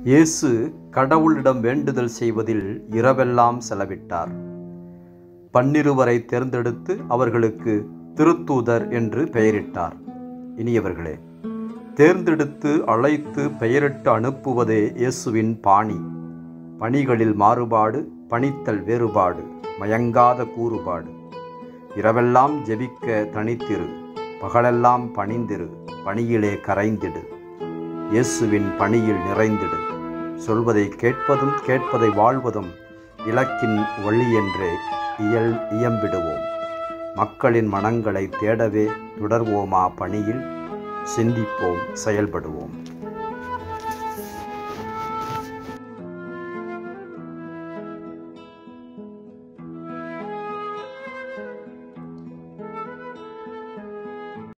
இயேசு கடவுளிடம் வேண்டுதல் செய்வதில் இரவெல்லாம் செலவிட்டார் பன்னிருவரை தேர்ந்தெடுத்து அவர்களுக்கு திருத்தூதர் என்று பெயரிட்டார் இனியவர்களே தேர்ந்தெடுத்து அழைத்து பெயரிட்டு அனுப்புவதே இயேசுவின் பாணி பணிகளில் மாறுபாடு பணித்தல் வேறுபாடு மயங்காத கூறுபாடு இரவெல்லாம் ஜெபிக்க தனித்திரு பகலெல்லாம் பணிந்திரு பணியிலே கரைந்திடு இயேசுவின் பணியில் நிறைந்திடு சொல்வதை கேட்பதும் கேட்பதை வாழ்வதும் இலக்கின் வழி என்றே இயல் இயம்பிடுவோம் மக்களின் மனங்களை தேடவே தொடர்வோமா பணியில் சிந்திப்போம் செயல்படுவோம்